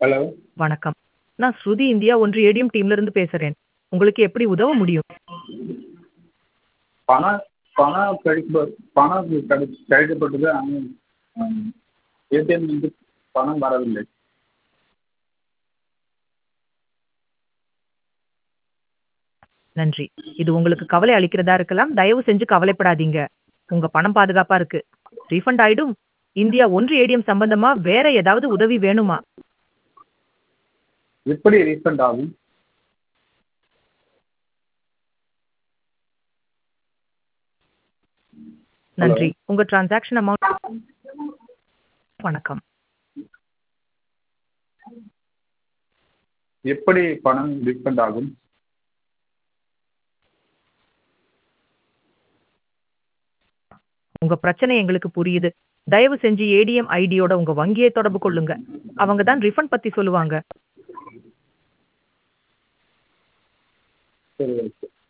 Hello வணக்கம். நான் ஸ்ருதி India ஒன்று ஏடிஎம் டீம்ல இருந்து பேசுறேன். உங்களுக்கு எப்படி உதவ முடியும்? பணம் பணம் கிடைக்க பணம் கிடை கிடைக்கப்பட்டது ஆனால் ம் ஏடிஎம்லேருந்து பணம் வரவில்லை. நன்றி. இது உங்களுக்கு கவலை அளிக்கிறதா இருக்கலாம். தயவு செஞ்சு கவலைப்படாதீங்க. உங்க பணம் பாதுகாப்பா இருக்கு. ரீஃபண்ட் ஆயிடும். இந்தியா ஒன்று ஏடிஎம் சம்பந்தமா வேற ஏதாவது உதவி வேணுமா? எப்படி ரீஃபண்ட் ஆகும்? ஹலோ நன்றி. உங்க டிரான்சாக்ஷன் அமௌண்ட் வணக்கம். எப்படி பணம் ரீஃபண்ட் ஆகும்? உங்க பிரச்சனை எங்களுக்கு புரியுது. தயவு செஞ்சு ஏடிஎம் ஐடியோட உங்க வங்கியை தொடர்பு கொள்ளுங்க. அவங்க தான் ரீஃபண்ட் பத்தி சொல்லுவாங்க. சரி ஓகே.